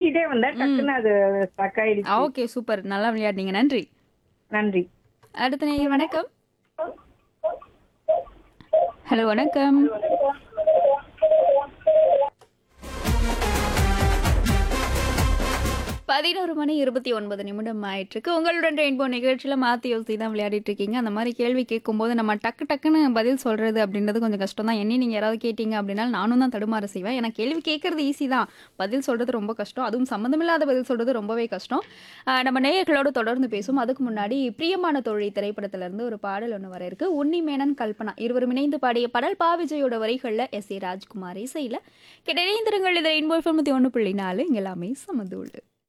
பேசிட்டே வந்தேன் டக்குன்னு அது ஸ்டக் ஆயிடுச்சு ஓகே சூப்பர் நல்லா விளையாடுனீங்க நன்றி நன்றி அடுத்த நேயர் வணக்கம் ஹலோ வணக்கம் பதினோரு மணி இருபத்தி ஒன்பது நிமிடம் ஆயிட்டிருக்கு உங்களுடன் ரெயின்போ நிகழ்ச்சியில் மாற்றி யோசி தான் விளையாடிட்டு இருக்கீங்க அந்த மாதிரி கேள்வி கேட்கும்போது நம்ம டக்கு டக்குன்னு பதில் சொல்கிறது அப்படின்றது கொஞ்சம் கஷ்டம் தான் என்ன நீங்கள் யாராவது கேட்டீங்க அப்படின்னா நானும் தான் தடுமாற செய்வேன் ஏன்னா கேள்வி கேட்கறது ஈஸி தான் பதில் சொல்கிறது ரொம்ப கஷ்டம் அதுவும் சம்மந்தமில்லாத பதில் சொல்கிறது ரொம்பவே கஷ்டம் ஆஹ் நம்ம நேயர்களோடு தொடர்ந்து பேசும் அதுக்கு முன்னாடி பிரியமான தோழி திரைப்படத்திலிருந்து ஒரு பாடல் ஒன்று வர இருக்கு உன்னி மேனன் கல்பனா இருவரும் இணைந்து பாடிய பாடல் பா விஜயோட வரிகளில் எஸ் ஏ ராஜ்குமார் இசையில் கிடைந்திருங்கள் இதில் இன்போல் தொண்ணூற்றி ஒன்று புள்ளி நாலு இங்கே எல்லாமே சமந்து